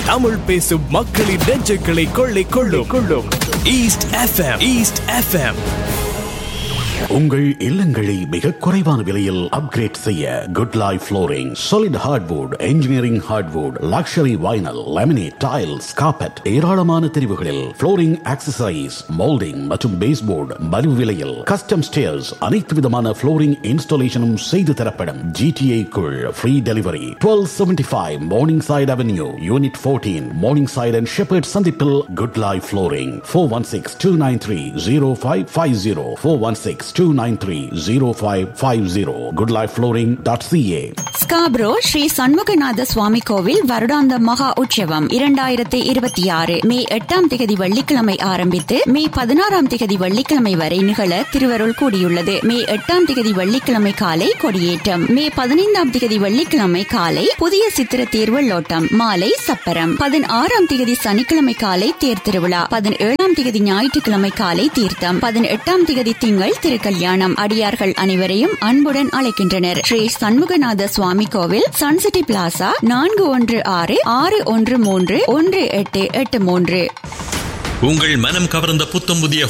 தமிழ் பேசும் மக்களின் நெஞ்சுகளை கொள்ளை கொள்ளும் கொள்ளும் ஈஸ்ட் எஃப்எம் ஈஸ்ட் எஃப்எம் உங்கள் இல்லங்களை மிக குறைவான விலையில் அப்கிரேட் செய்ய Good Life Flooring solid hardwood engineering hardwood luxury vinyl laminate tiles carpet ஏராளமான தெரிவுகளில் ஃப்ளோரிங் ஆக்சசரிஸ் மோல்டிங் மற்றும் பேஸ்போர்டு மலிவு விலையில் கஸ்டம் ஸ்டேர்ஸ் அனைத்து விதமான ஃப்ளோரிங் இன்ஸ்டாலேஷனும் செய்து தரப்படும் ஜிடிஏ குள் free delivery twelve seventy five Morningside Avenue unit fourteen Morningside and Sheppard சந்திப்பில் Good Life Flooring four one six two nine three zero five five zero four one six two nine three zero five five zero Good Life Flooring dot CA Scarborough Sri Shanmuganatha Swami கோவில் வருடாந்த மகா உற்சவம் இரண்டாயிரத்தி இருபத்தி ஆறு மே எட்டாம் திகதி வெள்ளிக்கிழமை ஆரம்பித்து மே பதினாறாம் திகதி வெள்ளிக்கிழமை வரை நிகழ திருவருள் கூடியுள்ளது மே எட்டாம் திகதி வெள்ளிக்கிழமை காலை கொடியேற்றம் மே பதினைந்தாம் திகதி வெள்ளிக்கிழமை காலை புதிய சித்திர தேர் வெள்ளோட்டம் மாலை சப்பரம் பதினாறாம் திகதி சனிக்கிழமை காலை தேர் திருவிழா பதினேழாம் திகதி ஞாயிற்றுக்கிழமை காலை தீர்த்தம் பதினெட்டாம் திகதி திங்கள் திருக்கல்யாணம் அடியார்கள் அனைவரையும் அன்புடன் அழைக்கின்றனர் ஸ்ரீ சண்முகநாத சுவாமி கோவில் சன்சிட்டி பிளாசா நான்கு ஒன்று ஆறு ஆறு ஒன்று மூன்று ஒன்று எட்டு எட்டு மூன்று உங்கள் மனம் கவர்ந்த புத்தம் புதிய